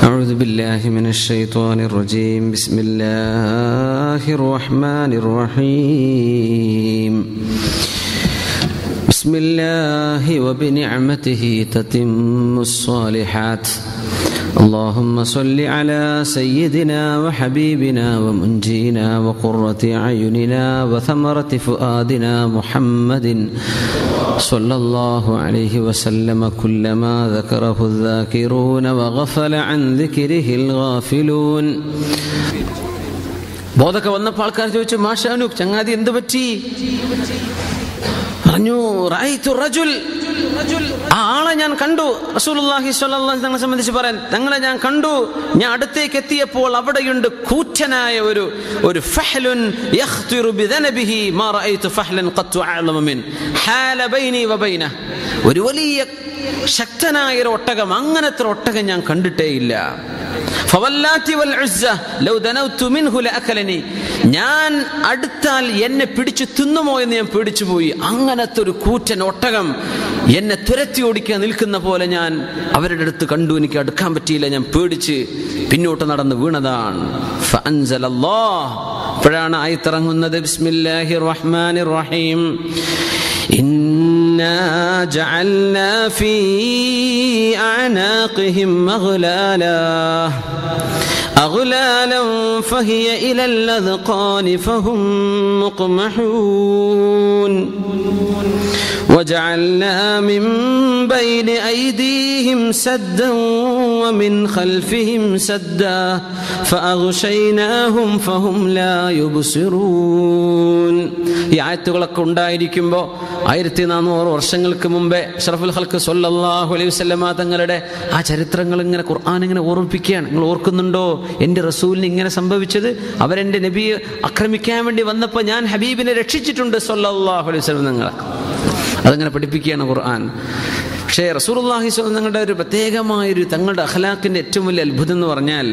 أعوذ بالله من الشيطان الرجيم بسم الله الرحمن الرحيم بسم الله وبنعمته تتم الصالحات اللهم صل على سيدنا وحبيبنا ومنجينا وقرة أعيننا وثمرة فؤادنا محمد صلى الله عليه وسلم كلما ذكره الذاكرون وغفل عن ذكره الغافلون ബോധമൊക്കെ വന്നപ്പോൾ ആൾക്കാർ ചോദിച്ചു മാഷാനു ചങ്ങാതി എന്ത് പറ്റി പറഞ്ഞു റഅയ്തു റജുൽ ആ ആളെ ഞാൻ കണ്ടു റസൂലുള്ളാഹി സ്വല്ലല്ലാഹു തങ്ങളെ സംബന്ധിച്ച് പറയാൻ തങ്ങളെ ഞാൻ കണ്ടു ഞാൻ അടുത്തേക്ക് എത്തിയപ്പോൾ അവിടെയുണ്ട് കൂറ്റനായ ഒരു ഒരു ഫഹ്ലുൻ യഖ്തിറു ബിദനബിഹി മാ റഅയ്തു ഫഹ്ലൻ ഖത്തു അഅലമ മിൻ ഹാല ബൈനി വബൈന ഒരു വലിയ ശക്തനായ ഒരു ഒട്ടകം അങ്ങനത്തെ ഒരു ഒട്ടകം ഞാൻ കണ്ടിട്ടേയില്ല ഫവല്ലാത്തി വൽ ഉസ്സ ലൗ ദനൗതു മിൻഹു ലഅകലനി ഞാൻ അടുത്താൽ എന്നെ പിടിച്ചു തിന്നുമോ എന്ന് ഞാൻ പേടിച്ചു പോയി അങ്ങനത്തെ ഒരു കൂറ്റൻ ഒട്ടകം എന്നെ തുരത്തി ഓടിക്കാൻ നിൽക്കുന്ന പോലെ ഞാൻ അവരുടെ അടുത്ത് കണ്ടു എനിക്ക് അടുക്കാൻ പറ്റിയില്ല ഞാൻ പേടിച്ച് പിന്നോട്ട് നടന്ന് വീണതാണ് ഫഅൻസലല്ലാഹ് അപ്പോഴാണ് ആയിത്തിറങ്ങുന്നത് ബിസ്മില്ലാഹിർ റഹ്മാനിർ റഹീം إنا جعلنا في أعناقهم أغلالا أغلالا فهي إلى الأذقان فهم مقمحون وجعلنا من بين أيديهم سدا ومن خلفهم سدا فأغشيناهم فهم لا يبصرون ഈ ആയത്തുകളൊക്കെ ഉണ്ടായിരിക്കുമ്പോൾ ആയിരത്തി നാനൂറ് വർഷങ്ങൾക്ക് മുമ്പേ ഷറഫുൽ ഹൽക്ക് സൊല്ലാഹു അലൈഹി വസ്ലമ തങ്ങളുടെ ആ ചരിത്രങ്ങൾ ഇങ്ങനെ ഖുർആൻ ഇങ്ങനെ ഓർമ്മിപ്പിക്കുകയാണ് നിങ്ങൾ ഓർക്കുന്നുണ്ടോ എൻ്റെ റസൂലിന് ഇങ്ങനെ സംഭവിച്ചത് അവരെൻ്റെ നബിയെ ആക്രമിക്കാൻ വേണ്ടി വന്നപ്പോൾ ഞാൻ ഹബീബിനെ രക്ഷിച്ചിട്ടുണ്ട് സൊല്ലാഹു അലൈഹി വസ്ലം നിങ്ങൾ അതങ്ങനെ പഠിപ്പിക്കുകയാണ് ഖുർആൻ പക്ഷേ റസൂർല്ലാഹി തങ്ങളുടെ ഒരു പ്രത്യേകമായൊരു തങ്ങളുടെ അഖലാഖിൻ്റെ ഏറ്റവും വലിയ അത്ഭുതം എന്ന് പറഞ്ഞാൽ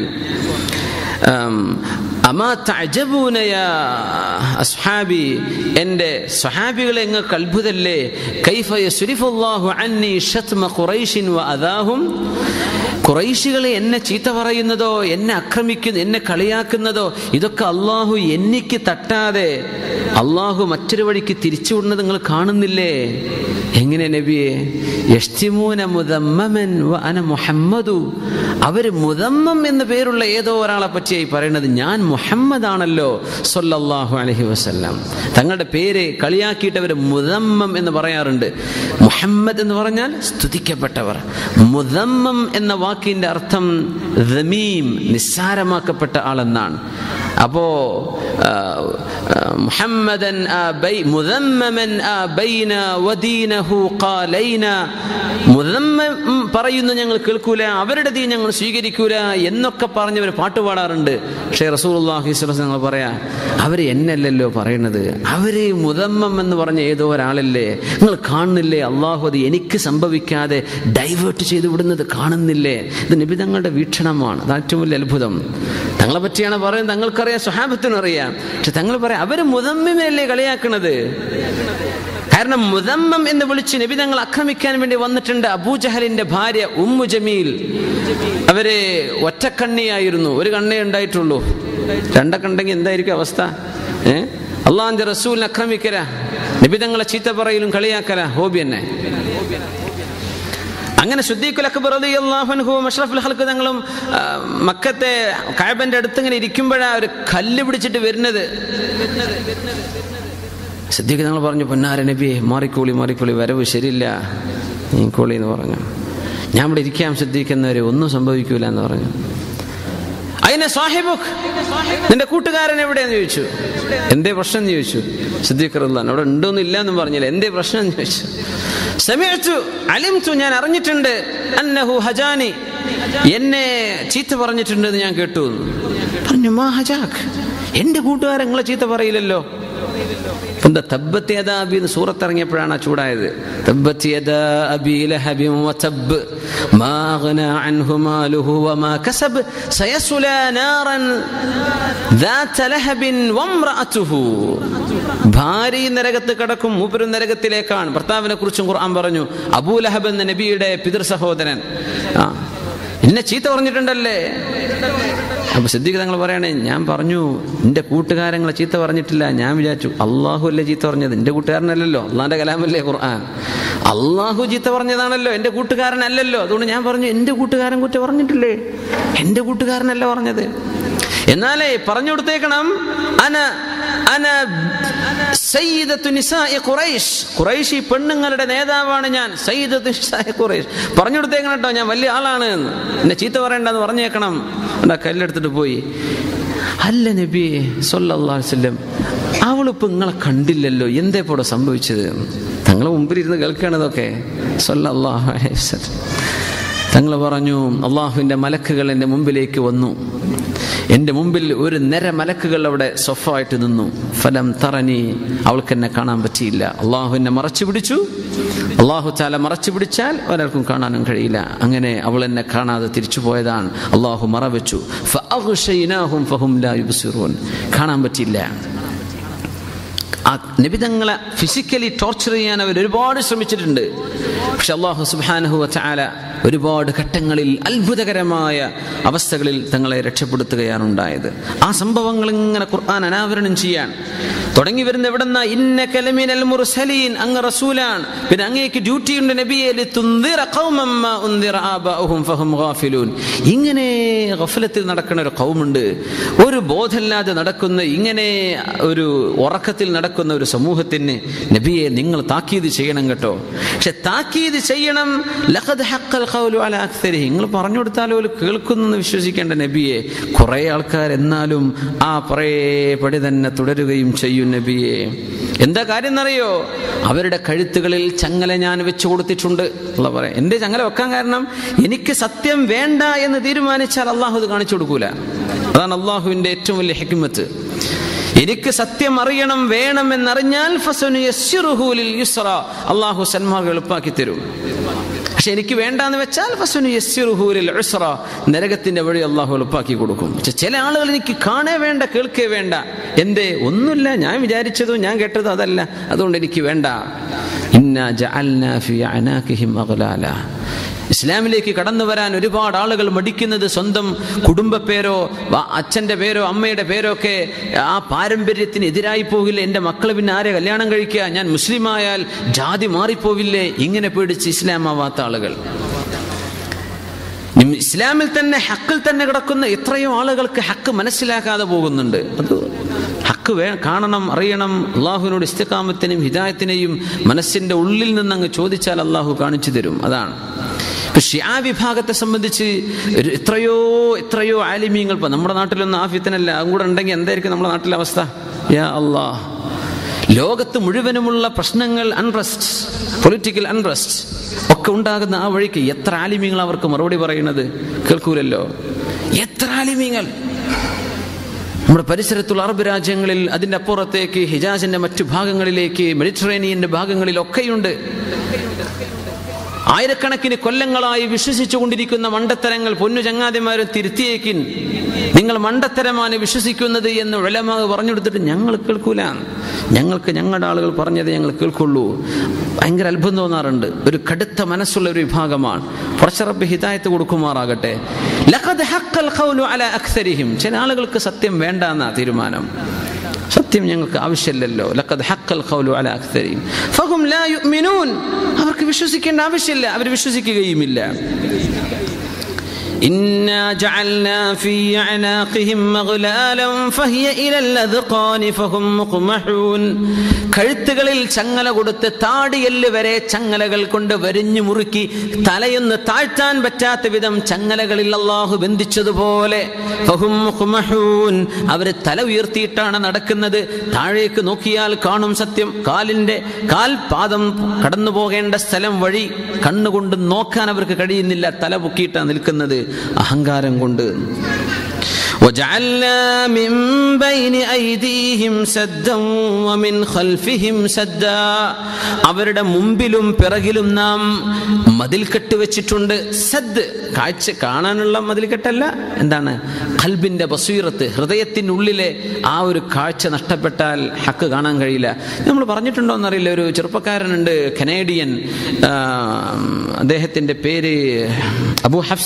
അമാ തഅജബൂനയ അസ്ഹാബി എൻ്റെ സ്വഹാബികളെ നിങ്ങൾക്ക് അത്ഭുതല്ലേ കൈഫ യസ്രിഫുല്ലാഹു അന്നി ഷത്മ ഖുറൈശിൻ വ അദാഹും കുറൈശികളെ എന്നെ ചീത്ത പറയുന്നതോ എന്നെ ആക്രമിക്കുന്ന എന്നെ കളിയാക്കുന്നതോ ഇതൊക്കെ അള്ളാഹു എന്നിക്ക് തട്ടാതെ അള്ളാഹു മറ്റൊരു വഴിക്ക് തിരിച്ചുവിടുന്നത് നിങ്ങൾ കാണുന്നില്ലേ എങ്ങനെ നബിയെ യഷ്തിമൂന മുദമ്മമൻ വ അന മുഹമ്മദു അവര് മുദമ്മം എന്ന പേരുള്ള ഏതോ ഒരാളെ പറ്റിയായി പറയുന്നത് ഞാൻ മുഹമ്മദ് ആണല്ലോ സൊല്ലാഹു അലഹി വസ്ല്ലാം തങ്ങളുടെ പേര് കളിയാക്കിയിട്ട് അവർ മുദമ്മം എന്ന് പറയാറുണ്ട് മുഹമ്മദ് എന്ന് പറഞ്ഞാൽ സ്തുതിക്കപ്പെട്ടവർ മുദമ്മം എന്ന വാക്കിന്റെ അർത്ഥം ദമീം നിസ്സാരമാക്കപ്പെട്ട ആളെന്നാണ് അപ്പോ മുഹമ്മദൻ മുദമ്മമൻ ബൈന വദീനഹു ഖാലൈന മുദമ്മം പറയുന്നു ഞങ്ങൾ കേൾക്കൂല അവരുടെ തീ ഞങ്ങൾ സ്വീകരിക്കൂല എന്നൊക്കെ പറഞ്ഞവർ പാട്ട് പാടാറുണ്ട് പക്ഷേ റസൂലുള്ളാഹി സ്വല്ലല്ലാഹു ഞങ്ങൾ പറയാ അവര് എന്നല്ലല്ലോ പറയുന്നത് അവര് മുദമ്മം എന്ന് പറഞ്ഞ ഏതോ ഒരാളല്ലേ നിങ്ങൾ കാണുന്നില്ലേ അള്ളാഹു അത് എനിക്ക് സംഭവിക്കാതെ ഡൈവേർട്ട് ചെയ്തു വിടുന്നത് കാണുന്നില്ലേ ഇത് നബി തങ്ങളുടെ വീക്ഷണമാണ് അത് ഏറ്റവും വലിയ അത്ഭുതം തങ്ങളെ പറ്റിയാണ് പറയുന്നത് തങ്ങൾക്കറിയാം സ്വഹാബത്തിനും അറിയാം പക്ഷെ തങ്ങൾ പറയാം അവര് മുദമ്മിനല്ലേ കളിയാക്കണത് കാരണം മുദമ്മം എന്ന് വിളിച്ച് നബി തങ്ങൾ ആക്രമിക്കാൻ വേണ്ടി വന്നിട്ടുണ്ട് അബൂജഹലിന്റെ ഭാര്യ ഉമ്മു ജമീൽ അവര് ഒറ്റക്കണ്ണിയായിരുന്നു ഒരു കണ്ണേ ഉണ്ടായിട്ടുള്ളൂ രണ്ടക്കണ്ടെങ്കിൽ എന്തായിരിക്കും അവസ്ഥ ഏ അള്ളാഹിന്റെ റസൂലിനെ ആക്രമിക്കല നബി തങ്ങളെ ചീത്ത പറയലും കളിയാക്കല ഹോബി തന്നെ അങ്ങനെ ശുദ്ധീഖുൽ അക്ബർ അള്ളാഹുൻഹുവും അഷ്റഫുൽ ഹൽക്ക് തങ്ങളും മക്കത്തെ കായബന്റെ അടുത്ത് ഇങ്ങനെ ഇരിക്കുമ്പോഴാ ഒരു കല്ല് പിടിച്ചിട്ട് വരുന്നത് സിദ്ദീഖ് തങ്ങൾ പറഞ്ഞു പൊന്നാര നബിയെ മാറിക്കോളി മാറിക്കോളി വരവ് ശരിയില്ല നീക്കോളി എന്ന് പറഞ്ഞു ഞാൻ ഇവിടെ ഇരിക്കാം സിദ്ദീഖെന്നവരെ ഒന്നും സംഭവിക്കൂല എന്ന് പറഞ്ഞു അതിനെ സാഹിബുഖ് നിന്റെ കൂട്ടുകാരൻ എവിടെയെന്ന് ചോദിച്ചു എന്തേ പ്രശ്നം എന്ന് ചോദിച്ചു സിദ്ദീഖ് റഹ്ലാൻ അവിടെ ഉണ്ടോന്നും ഇല്ല എന്നും പറഞ്ഞില്ല എന്തേ പ്രശ്നം എന്ന് ചോദിച്ചു സമയത്തു അലിംതു ഞാൻ അറിഞ്ഞിട്ടുണ്ട് അന്നഹു ഹജാനി എന്നെ ചീത്ത പറഞ്ഞിട്ടുണ്ട് എന്ന് ഞാൻ കേട്ടു പറഞ്ഞു മാ ഹജാഖ് എന്റെ കൂട്ടുകാരൻ നിങ്ങളെ ചീത്ത പറയില്ലല്ലോ എന്താ തബ്ബത്ത് യദാ അബി എന്ന് സൂറത്ത് ഇറങ്ങിയപ്പോഴാണ് ആ ചൂടായത് തബ്ബത്ത് യദാ അബി ലഹബിൻ വതബ് മാ അഗ്നാ അൻഹു മാലുഹു വമാ കസബ് സയസ്ലാ നാറൻ ذات ലഹബ വംറഅതുഹു ഭാര്യ നരകത്ത് കിടക്കും മൂപ്പരും നരകത്തിലേക്കാണ് ഭർത്താവിനെ കുറിച്ചും ഖുർആൻ പറഞ്ഞു അബൂ ലഹബ് എന്ന നബിയുടെ പിതൃ സഹോദരൻ ആ എന്നെ ചീത്ത പറഞ്ഞിട്ടുണ്ടല്ലേ അപ്പൊ സിദ്ദീഖ് തങ്ങൾ പറയണേ ഞാൻ പറഞ്ഞു എന്റെ കൂട്ടുകാരങ്ങളെ ചീത്ത പറഞ്ഞിട്ടില്ല ഞാൻ വിചാരിച്ചു അള്ളാഹു അല്ലേ ചീത്ത പറഞ്ഞത് എന്റെ കൂട്ടുകാരനല്ലല്ലോ അള്ളാന്റെ കലാമല്ലേ ഖുർആൻ അള്ളാഹു ചീത്ത പറഞ്ഞതാണല്ലോ എന്റെ കൂട്ടുകാരനല്ലല്ലോ അതുകൊണ്ട് ഞാൻ പറഞ്ഞു എന്റെ കൂട്ടുകാരൻ കുറ്റ പറഞ്ഞിട്ടില്ലേ എന്റെ കൂട്ടുകാരനല്ല പറഞ്ഞത് എന്നാലേ പറഞ്ഞു കൊടുത്തേക്കണം അന അന സയ്യിദത്തു നിസാഇ ഖുറൈശ് ഖുറൈശി പെണ്ണുങ്ങളുടെ നേതാവാണ് ഞാൻ സയ്യിദത്തു നിസാഇ ഖുറൈശ് പറഞ്ഞു കൊടുത്തേക്കണം കേട്ടോ ഞാൻ വലിയ ആളാണ് എന്ന് എന്നെ ചീത്ത പറയണ്ടെന്ന് പറഞ്ഞേക്കണം എന്താ കല്ലെടുത്തിട്ട് പോയി അല്ല നബി സല്ലല്ലാഹു അലൈഹി വസല്ലം അവളിപ്പോ നിങ്ങളെ കണ്ടില്ലല്ലോ എന്തേ ഇപ്പോൾ സംഭവിച്ചത് തങ്ങളെ മുമ്പിലിരുന്ന് കേൾക്കുകയാണ് ഇതൊക്കെ സല്ലല്ലാഹു അലൈഹി വസല്ലം തങ്ങൾ പറഞ്ഞു അള്ളാഹുവിൻ്റെ മലക്കുകൾ എൻ്റെ മുമ്പിലേക്ക് വന്നു എൻ്റെ മുമ്പിൽ ഒരു നിര മലക്കുകൾ അവിടെ സൊഫായിട്ട് നിന്നു ഫലം തറനി അവൾക്ക് എന്നെ കാണാൻ പറ്റിയില്ല അള്ളാഹു എന്നെ മറച്ചു പിടിച്ചു അള്ളാഹു ചാല മറച്ചു പിടിച്ചാൽ ഒരാൾക്കും കാണാനും കഴിയില്ല അങ്ങനെ അവൾ എന്നെ കാണാതെ തിരിച്ചു പോയതാണ് അള്ളാഹു മറവെച്ചു ഫഅഗ്ശൈനാഹും ഫഹും ലാ യുബ്സിറൂൻ കാണാൻ പറ്റിയില്ല ആ നിബിതങ്ങളെ ഫിസിക്കലി ടോർച്ചർ ചെയ്യാൻ അവർ ഒരുപാട് ശ്രമിച്ചിട്ടുണ്ട് പക്ഷെ അള്ളാഹു സുബാനഹു ചാല ഒരുപാട് ഘട്ടങ്ങളിൽ അത്ഭുതകരമായ അവസ്ഥകളിൽ തങ്ങളെ രക്ഷപ്പെടുത്തുകയാണ് ഉണ്ടായത് ആ സംഭവങ്ങൾ ഇങ്ങനെ ഖുർആൻ അനാവരണം ചെയ്യാൻ തുടങ്ങി വരുന്ന എവിടെന്ന ഇന്ന കലമിനൽ മുർസലീൻ അങ്ങ് റസൂലാണ് പിന്നെ അങ്ങേക്ക് ഡ്യൂട്ടി ഉണ്ട് നബിയെ ലിതുൻദിറ ഖൗമൻ മാ ഉൻദിറ ആബാഉഹും ഫഹും ഗാഫിലൂൻ ഇങ്ങനെ ഗഫലത്തിൽ നടക്കുന്ന ഒരു കൗമുണ്ട് ഒരു ബോധമില്ലാതെ നടക്കുന്ന ഇങ്ങനെ ഒരു ഉറക്കത്തിൽ നടക്കുന്ന ഒരു സമൂഹത്തിന് നബിയെ നിങ്ങൾ താക്കീത് ചെയ്യണം കേട്ടോ പക്ഷെ താക്കീത് ചെയ്യണം ലഖദ് ഹഖൽ ഖൗലു അലാ അക്തരിഹി നിങ്ങൾ പറഞ്ഞു കൊടുത്താലോ ഒരു കേൾക്കുന്നെന്ന് വിശ്വസിക്കേണ്ട നബിയെ കുറെ ആൾക്കാർ എന്നാലും ആ പടി തന്നെ തുടരുകയും ചെയ്യും നബിയെ എന്താ കാര്യം എന്നറിയോ അവരുടെ കഴുത്തുകളിൽ ചങ്ങല ഞാൻ വെച്ചു കൊടുത്തിട്ടുണ്ട് ഉള്ള പറയാം എന്റെ ചങ്ങല വെക്കാൻ കാരണം എനിക്ക് സത്യം വേണ്ട എന്ന് തീരുമാനിച്ചാൽ അള്ളാഹു അത് കാണിച്ചു കൊടുക്കൂല അതാണ് അള്ളാഹുവിന്റെ ഏറ്റവും വലിയ ഹെക്കിമത്ത് എനിക്ക് സത്യം അറിയണം വേണം എന്നറിഞ്ഞാൽ അള്ളാഹു സന്മാർഗം എളുപ്പാക്കി തരും പക്ഷെ എനിക്ക് വേണ്ടാന്ന് വെച്ചാൽ ഫസുനു യസ്സിറുഹൂരിൽ ഉസ്റ നരകത്തിന്റെ വഴി അള്ളാഹു എളുപ്പാക്കി കൊടുക്കും പക്ഷെ ചില ആളുകൾ എനിക്ക് കാണേ വേണ്ട കേൾക്കേ വേണ്ട എന്തേ ഒന്നുമില്ല ഞാൻ വിചാരിച്ചതും ഞാൻ കേട്ടതും അതല്ല അതുകൊണ്ട് എനിക്ക് വേണ്ട ഇന്ന ജഅൽനാ ഫി അനാഖിഹിം അഗ്ലാല ഇസ്ലാമിലേക്ക് കടന്നു വരാൻ ഒരുപാട് ആളുകൾ മടിക്കുന്നത് സ്വന്തം കുടുംബ പേരോ അച്ഛന്റെ പേരോ അമ്മയുടെ പേരോ ഒക്കെ ആ പാരമ്പര്യത്തിന് എതിരായി പോകില്ല എൻ്റെ മക്കൾ പിന്നെ ആരെ കല്യാണം കഴിക്കുക ഞാൻ മുസ്ലിം ആയാൽ ജാതി മാറിപ്പോവില്ലേ ഇങ്ങനെ പേടിച്ച് ഇസ്ലാം ആവാത്ത ആളുകൾ ഇസ്ലാമിൽ തന്നെ ഹക്കിൽ തന്നെ കിടക്കുന്ന എത്രയോ ആളുകൾക്ക് ഹക്ക് മനസ്സിലാക്കാതെ പോകുന്നുണ്ട് അത് ഹക്ക് വേ കാണണം അറിയണം അള്ളാഹുവിനോട് ഇസ്തക്കാമത്തിനും ഹിദായത്തിനെയും മനസ്സിന്റെ ഉള്ളിൽ നിന്ന് അങ്ങ് ചോദിച്ചാൽ അള്ളാഹു കാണിച്ചു തരും അതാണ് ഷിയാ വിഭാഗത്തെ സംബന്ധിച്ച് എത്രയോ എത്രയോ ആലിമീങ്ങൾ ഇപ്പൊ നമ്മുടെ നാട്ടിലൊന്നും ആ ഫിത്തനല്ല അതും കൂടെ ഉണ്ടെങ്കിൽ എന്തായിരിക്കും നമ്മുടെ നാട്ടിലെ അവസ്ഥ യാ അള്ളാഹ് ലോകത്ത് മുഴുവനുമുള്ള പ്രശ്നങ്ങൾ അൺറസ്റ്റ് പൊളിറ്റിക്കൽ അൺറസ്റ്റ് ഒക്കെ ഉണ്ടാകുന്ന ആ വഴിക്ക് എത്ര ആലിമീങ്ങൾ അവർക്ക് മറുപടി പറയുന്നത് കേൾക്കൂലല്ലോ എത്ര ആലിമീങ്ങൾ നമ്മുടെ പരിസരത്തുള്ള അറബ് രാജ്യങ്ങളിൽ അതിൻ്റെ അപ്പുറത്തേക്ക് ഹിജാസിന്റെ മറ്റു ഭാഗങ്ങളിലേക്ക് മെഡിറ്ററേനിയന്റെ ഭാഗങ്ങളിലൊക്കെയുണ്ട് ആയിരക്കണക്കിന് കൊല്ലങ്ങളായി വിശ്വസിച്ചു കൊണ്ടിരിക്കുന്ന മണ്ടത്തരങ്ങൾ പൊന്നു ചങ്ങാതിമാരും തിരുത്തിയേക്കിൻ നിങ്ങൾ മണ്ടത്തരമാണ് വിശ്വസിക്കുന്നത് എന്ന് വിലമാവ് പറഞ്ഞു കൊടുത്തിട്ട് ഞങ്ങൾ കേൾക്കൂല ഞങ്ങൾക്ക് ഞങ്ങളുടെ ആളുകൾ പറഞ്ഞത് ഞങ്ങൾ കേൾക്കുള്ളൂ ഭയങ്കര അത്ഭുതം തോന്നാറുണ്ട് ഒരു കടുത്ത മനസ്സുള്ള ഒരു വിഭാഗമാണ് പുറച്ചറബ് ഹിതായത്ത് കൊടുക്കുമാറാകട്ടെ ചില ആളുകൾക്ക് സത്യം വേണ്ട എന്നാ തീരുമാനം സത്യം ഞങ്ങൾക്ക് ആവശ്യമില്ലല്ലോ ലഖദ് ഹക്കൽ ഖൗലു അല അക്തരീം ഫഹും ലാ യുഅ്മിനൂൻ അവർക്ക് വിശ്വസിക്കേണ്ട ആവശ്യമില്ല അവർ വിശ്വസിക്കുകയുമില്ല إنا جعلنا في أعناقهم مغلالا فهي إلى الأذقان فهم مقمحون കഴുത്തുകളിൽ ചങ്ങല കൊടുത്ത് താടിയല്ല് വരെ ചങ്ങലകൾ കൊണ്ട് വരിഞ്ഞു മുറുക്കി തലയൊന്ന് താഴ്ത്താൻ പറ്റാത്ത വിധം ചങ്ങലകളിൽ അള്ളാഹു ബന്ധിച്ചതുപോലെ അവര് തല ഉയർത്തിയിട്ടാണ് നടക്കുന്നത് താഴേക്ക് നോക്കിയാൽ കാണും സത്യം കാലിന്റെ കാൽ പാദം കടന്നു പോകേണ്ട സ്ഥലം വഴി കണ്ണുകൊണ്ട് നോക്കാൻ അവർക്ക് കഴിയുന്നില്ല തല പൊക്കിയിട്ടാണ് നിൽക്കുന്നത് അഹങ്കാരം കൊണ്ട് وجعلنا من بين أيديهم سدا ومن خلفهم سدا അവരുടെ മുമ്പിലും പിറകിലും നാം മതിൽക്കെട്ട് വെച്ചിട്ടുണ്ട് സദ് കാഴ്ച കാണാനുള്ള മതിൽക്കെട്ടല്ല എന്താണ് ഖൽബിന്റെ ബസീറത്ത് ഹൃദയത്തിനുള്ളിലെ ആ ഒരു കാഴ്ച നഷ്ടപ്പെട്ടാൽ ഹക്ക് കാണാൻ കഴിയില്ല നമ്മൾ പറഞ്ഞിട്ടുണ്ടോ എന്നറിയില്ല ഒരു ചെറുപ്പക്കാരനുണ്ട് കനേഡിയൻ അദ്ദേഹത്തിന്റെ പേര് അബു ഹഫ്സ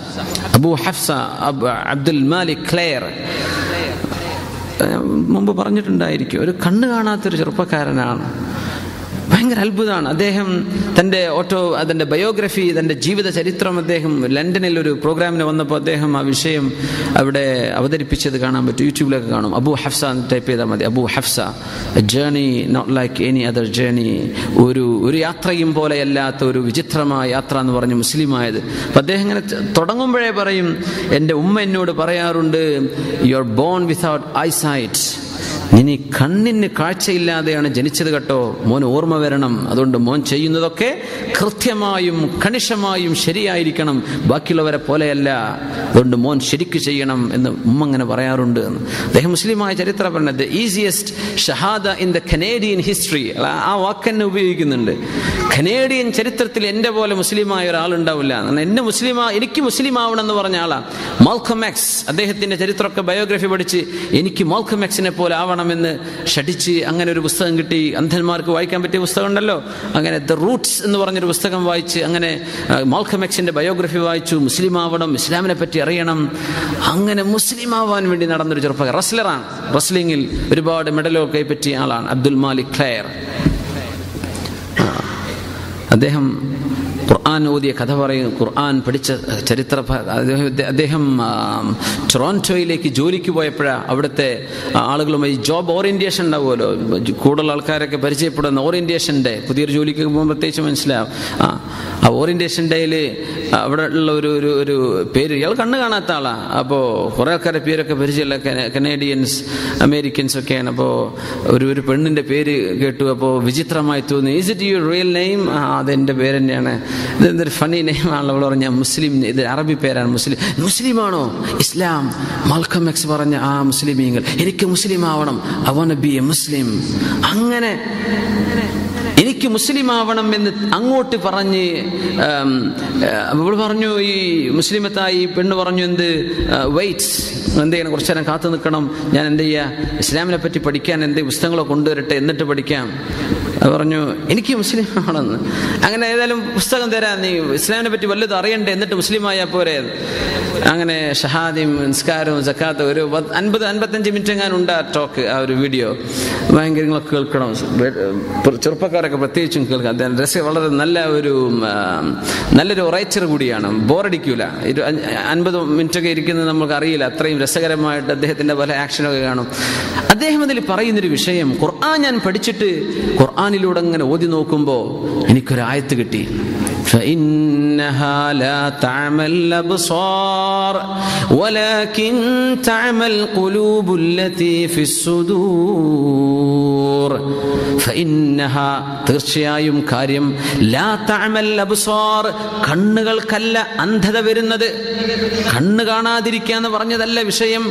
അബു ഹഫ്സ അബ് അബ്ദുൽ മാലിക് ക്ലെയർ ഏഹ് മുമ്പ് പറഞ്ഞിട്ടുണ്ടായിരിക്കും ഒരു കണ്ണ് കാണാത്തൊരു ചെറുപ്പക്കാരനാണ് ഭയങ്കര അത്ഭുതമാണ് അദ്ദേഹം തൻ്റെ ഓട്ടോ അതിൻ്റെ ബയോഗ്രഫി തൻ്റെ ജീവിത ചരിത്രം അദ്ദേഹം ലണ്ടനിൽ ഒരു പ്രോഗ്രാമിന് വന്നപ്പോൾ അദ്ദേഹം ആ വിഷയം അവിടെ അവതരിപ്പിച്ചത് കാണാൻ പറ്റും യൂട്യൂബിലൊക്കെ കാണും അബു ഹഫ്സ എന്ന് ടൈപ്പ് ചെയ്താൽ മതി Abu Hafsa journey not like any other journey ഒരു ഒരു യാത്രയും പോലെയല്ലാത്ത ഒരു വിചിത്രമായ യാത്ര എന്ന് പറഞ്ഞ് മുസ്ലിമായത് അപ്പം അദ്ദേഹം ഇങ്ങനെ തുടങ്ങുമ്പോഴേ പറയും എൻ്റെ ഉമ്മ എന്നോട് പറയാറുണ്ട് you are born without eyesight ഇനി കണ്ണിന് കാഴ്ചയില്ലാതെയാണ് ജനിച്ചത് കേട്ടോ മോൻ ഓർമ്മ വരണം അതുകൊണ്ട് മോൻ ചെയ്യുന്നതൊക്കെ കൃത്യമായും കണിശമായും ശരിയായിരിക്കണം ബാക്കിയുള്ളവരെ പോലെയല്ല അതുകൊണ്ട് മോൻ ശരിക്ക് ചെയ്യണം എന്ന് ഉമ്മ അങ്ങനെ പറയാറുണ്ട് എന്ന് അദ്ദേഹം മുസ്ലിമായ ചരിത്രം പറഞ്ഞത് ഈസിയസ്റ്റ് ഷഹാദ ഇൻ ദ കനേഡിയൻ ഹിസ്റ്ററി ആ വാക്ക് തന്നെ ഉപയോഗിക്കുന്നുണ്ട് കനേഡിയൻ ചരിത്രത്തിൽ എൻ്റെ പോലെ മുസ്ലിമായ ഒരാളുണ്ടാവില്ല എന്നെ മുസ്ലിമാ എനിക്ക് മുസ്ലിം ആവണം എന്ന് പറഞ്ഞ ആളാ മാൽക്കം എക്സ് അദ്ദേഹത്തിന്റെ ചരിത്രമൊക്കെ ബയോഗ്രഫി പഠിച്ച് എനിക്ക് മാൽക്കം എക്സിനെ പോലെ ആവണമെന്ന് ഷടിച്ച് അങ്ങനെ ഒരു പുസ്തകം കിട്ടി അന്ധന്മാർക്ക് വായിക്കാൻ പറ്റിയ പുസ്തകം ഉണ്ടല്ലോ അങ്ങനെ ദ റൂട്ട്സ് എന്ന് പറഞ്ഞൊരു പുസ്തകം വായിച്ച് അങ്ങനെ മാൽക്കം എക്സിന്റെ ബയോഗ്രഫി വായിച്ചു മുസ്ലിം ആവണം ഇസ്ലാമിനെ പറ്റി അറിയണം അങ്ങനെ മുസ്ലിം ആവാൻ വേണ്ടി നടന്നൊരു ചെറുപ്പക്കാർ റസ്ലറാണ് റസ്ലിംഗിൽ ഒരുപാട് മെഡലൊക്കെ കൈപ്പറ്റിയ ആളാണ് അബ്ദുൽ മാലിക് ഖയർ അദ്ദേഹം ഖുർആൻ ഓതിയ കഥ പറയും ഖുർആൻ പഠിച്ച ചരിത്ര അദ്ദേഹം ടൊറോൻറ്റോയിലേക്ക് ജോലിക്ക് പോയപ്പോഴാണ് അവിടുത്തെ ആളുകളുമായി ജോബ് ഓറിയന്റേഷൻ ഉണ്ടാവുമല്ലോ കൂടുതൽ ആൾക്കാരൊക്കെ പരിചയപ്പെടുന്ന ഓറിയന്റേഷൻ ഡേ പുതിയൊരു ജോലിക്ക് പോകുമ്പോൾ പ്രത്യേകിച്ച് മനസ്സിലാവും ആ ആ ഓറിയന്റേഷൻ ഡേയിൽ അവിടെ ഉള്ള ഒരു ഒരു ഒരു പേര് ഇയാൾ കണ്ണ് കാണാത്ത ആളാണ് അപ്പോൾ കുറേ ആൾക്കാരുടെ പേരൊക്കെ പരിചയമുള്ള കനേഡിയൻസ് അമേരിക്കൻസ് ഒക്കെയാണ് അപ്പോൾ ഒരു ഒരു പെണ്ണിൻ്റെ പേര് കേട്ടു അപ്പോൾ വിചിത്രമായി തോന്നി is it your real name ആ അതെൻ്റെ പേര് തന്നെയാണ് ഇതെന്തൊരു ഫണി നെയിം ആണല്ലോ അവൾ പറഞ്ഞ മുസ്ലിം ഇത് അറബി പേരാണ് മുസ്ലിം മുസ്ലിമാണോ ഇസ്ലാം മൽക്കം എക്സ് പറഞ്ഞ ആ മുസ്ലിമീങ്ങൾ എനിക്ക് മുസ്ലിം ആവണം I want be a Muslim അങ്ങനെ എനിക്ക് മുസ്ലിം ആവണം എന്ന് അങ്ങോട്ട് പറഞ്ഞ് അവൾ പറഞ്ഞു ഈ മുസ്ലിമത്തായി പെണ്ണ് പറഞ്ഞു എന്ത് വെയിറ്റ് എന്ത് ചെയ്യണം കുറച്ചു നേരം കാത്തു നിൽക്കണം ഞാൻ എന്ത് ചെയ്യുക ഇസ്ലാമിനെ പറ്റി പഠിക്കാൻ എന്ത് പുസ്തകങ്ങളോ കൊണ്ടുവരട്ടെ എന്നിട്ട് പഠിക്കാം അത് പറഞ്ഞു എനിക്ക് മുസ്ലിം ആണെന്ന് അങ്ങനെ ഏതായാലും പുസ്തകം തരാം നീ ഇസ്ലാമിനെ പറ്റി വല്ലതും അറിയണ്ടേ എന്നിട്ട് മുസ്ലിം ആയാൽ പോരെ അങ്ങനെ ഷഹാദിയും നിസ്കാരവും സക്കാത്തും ഒരു അൻപത് അൻപത്തഞ്ച് മിനിറ്റ് എങ്ങാനും ഉണ്ട് ആ ടോക്ക് ആ ഒരു വീഡിയോ ഭയങ്കരങ്ങളൊക്കെ കേൾക്കണം ചെറുപ്പക്കാരൊക്കെ പ്രത്യേകിച്ചും കേൾക്കാം അദ്ദേഹം രസം വളരെ നല്ല ഒരു നല്ലൊരു ഒറേച്ചർ കൂടിയാണ് ബോറടിക്കൂല ഒരു അൻപത് മിനിറ്റൊക്കെ ഇരിക്കുന്നത് നമുക്ക് അറിയില്ല അത്രയും രസകരമായിട്ട് അദ്ദേഹത്തിന്റെ പല ആക്ഷനൊക്കെ കാണും അദ്ദേഹം അതിൽ പറയുന്നൊരു വിഷയം ഖുർആൻ ഞാൻ പഠിച്ചിട്ട് ഖുർആാനിലൂടെ അങ്ങനെ ഓതി നോക്കുമ്പോൾ എനിക്കൊരായത്ത് കിട്ടി فإنها لا تعمى الأبصار ولكن تعمى القلوب التي في الصدور فإنها തീർച്ചയായും കാര്യം ലാ തഅമൽ അബ്സാർ കണ്ണുകൾക്കല്ല അന്ധത വരുന്നത് കണ്ണ് കാണാതിരിക്കുക എന്ന് പറഞ്ഞതല്ല വിഷയം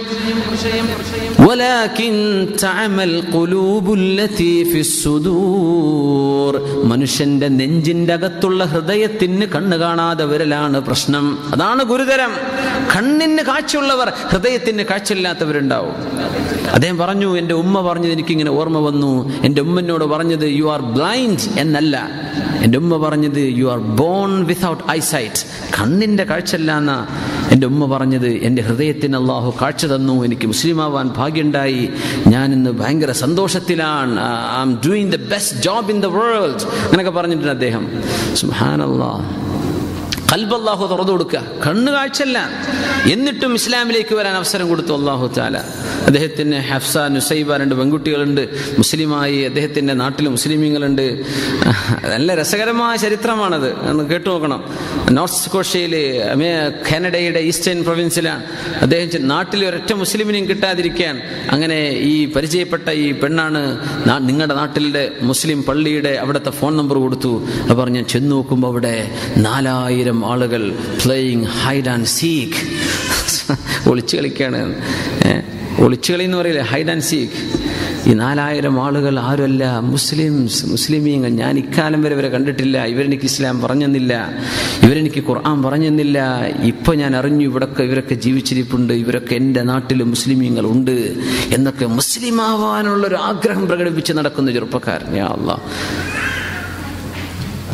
ولكن تعمى القلوب التي في الصدور മനുഷ്യന്റെ നെഞ്ചിന്റെ അകത്തുള്ള ഹൃദയത്തിന് കണ്ണ് കാണാതെ വരലാണ് പ്രശ്നം അതാണ് ഗുരുതരം കണ്ണിന് കാഴ്ചയുള്ളവർ ഹൃദയത്തിന് കാഴ്ചയില്ലാത്തവരുണ്ടാവും അദ്ദേഹം പറഞ്ഞു എൻ്റെ ഉമ്മ പറഞ്ഞത് എനിക്കിങ്ങനെ ഓർമ്മ വന്നു എൻ്റെ ഉമ്മനോട് പറഞ്ഞത് യു ആർ ബ്ലൈൻഡ് എന്നല്ല എൻ്റെ ഉമ്മ പറഞ്ഞത് you are born without eyesight കണ്ണിൻ്റെ കാഴ്ചയല്ല എന്ന എൻ്റെ ഉമ്മ പറഞ്ഞത് എൻ്റെ ഹൃദയത്തിന് അള്ളാഹു കാഴ്ച തന്നു എനിക്ക് മുസ്ലിമാവാൻ ഭാഗ്യമുണ്ടായി ഞാൻ ഇന്ന് ഭയങ്കര സന്തോഷത്തിലാണ് I am doing the best job in the world അങ്ങനെയൊക്കെ പറഞ്ഞിട്ടുണ്ട് അദ്ദേഹം സുഹാനല്ലാ കൽബല്ലാഹു തുറന്നു കൊടുക്കുക കണ്ണു കാഴ്ചല്ല എന്നിട്ടും ഇസ്ലാമിലേക്ക് വരാൻ അവസരം കൊടുത്തു അള്ളാഹു താല അദ്ദേഹത്തിന് ഹഫ്സ നുസൈബ രണ്ട് പെൺകുട്ടികളുണ്ട് മുസ്ലിമായി അദ്ദേഹത്തിൻ്റെ നാട്ടിൽ മുസ്ലിമീങ്ങളുണ്ട് നല്ല രസകരമായ ചരിത്രമാണത് ഒന്ന് കേട്ടു നോക്കണം നോർത്ത് സ്കോഷ്യയിൽ കാനഡയുടെ ഈസ്റ്റേൺ പ്രൊവിൻസിലാണ് അദ്ദേഹം നാട്ടിൽ ഒരൊറ്റ മുസ്ലിമിനെയും കിട്ടാതിരിക്കാൻ അങ്ങനെ ഈ പരിചയപ്പെട്ട ഈ പെണ്ണാണ് നിങ്ങളുടെ നാട്ടിലെ മുസ്ലിം പള്ളിയുടെ അവിടുത്തെ ഫോൺ നമ്പർ കൊടുത്തു അത് പറഞ്ഞ് ചെന്ന് നോക്കുമ്പോൾ അവിടെ നാലായിരം ആളുകൾ പ്ലേയിങ് ഹൈഡ് ആൻഡ് സീക്ക് ഒളിച്ചു കളിക്കാണ് ഒളിച്ചു കളി എന്ന് പറയില്ലേ ഹൈഡ് ആൻഡ് സീക്ക് ഈ നാലായിരം ആളുകൾ ആരുമല്ല മുസ്ലിംസ് മുസ്ലിമീങ്ങൾ ഞാൻ ഇക്കാലം വരെ ഇവരെ കണ്ടിട്ടില്ല ഇവരെനിക്ക് ഇസ്ലാം പറഞ്ഞെന്നില്ല ഇവരെനിക്ക് ഖുർആൻ പറഞ്ഞെന്നില്ല ഇപ്പൊ ഞാൻ അറിഞ്ഞു ഇവിടൊക്കെ ഇവരൊക്കെ ജീവിച്ചിരിപ്പുണ്ട് ഇവരൊക്കെ എൻ്റെ നാട്ടിൽ മുസ്ലിമീങ്ങൾ ഉണ്ട് എന്നൊക്കെ മുസ്ലിം ആവാനുള്ള ഒരു ആഗ്രഹം പ്രകടിപ്പിച്ച് നടക്കുന്ന ചെറുപ്പക്കാരൻ യാ അള്ളാഹ് അപ്പൊ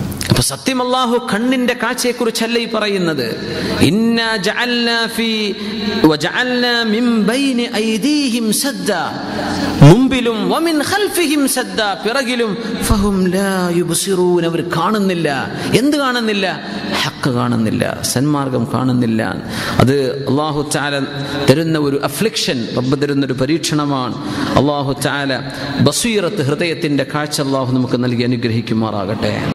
അപ്പൊ സത്യം അള്ളാഹു കണ്ണിന്റെ കാഴ്ചയെക്കുറിച്ചല്ല ഈ പറയുന്നത് ഇന്നാ ജഅൽനാ ഫീ വജഅൽനാ മിൻ ബൈനി ഐദീഹിം സദ്ദ മുമ്പിലും വമിൻ ഖൽഫിഹിം സദ്ദ പിറകിലും ഫഹും ലാ യുബ്സിറൂൻ അവർ കാണുന്നില്ല എന്ത് കാണുന്നില്ല ഹക്ക് കാണുന്നില്ല സന്മാർഗം കാണുന്നില്ല അത് അള്ളാഹു ചാല തരുന്ന ഒരു അഫ്ലിക്ഷൻ റബ്ബ് തരുന്ന ഒരു പരീക്ഷണമാണ് അള്ളാഹു ചാല ബസീറത്ത് ഹൃദയത്തിന്റെ കാഴ്ച അള്ളാഹു നമുക്ക് നൽകി അനുഗ്രഹിക്കുമാറാകട്ടെ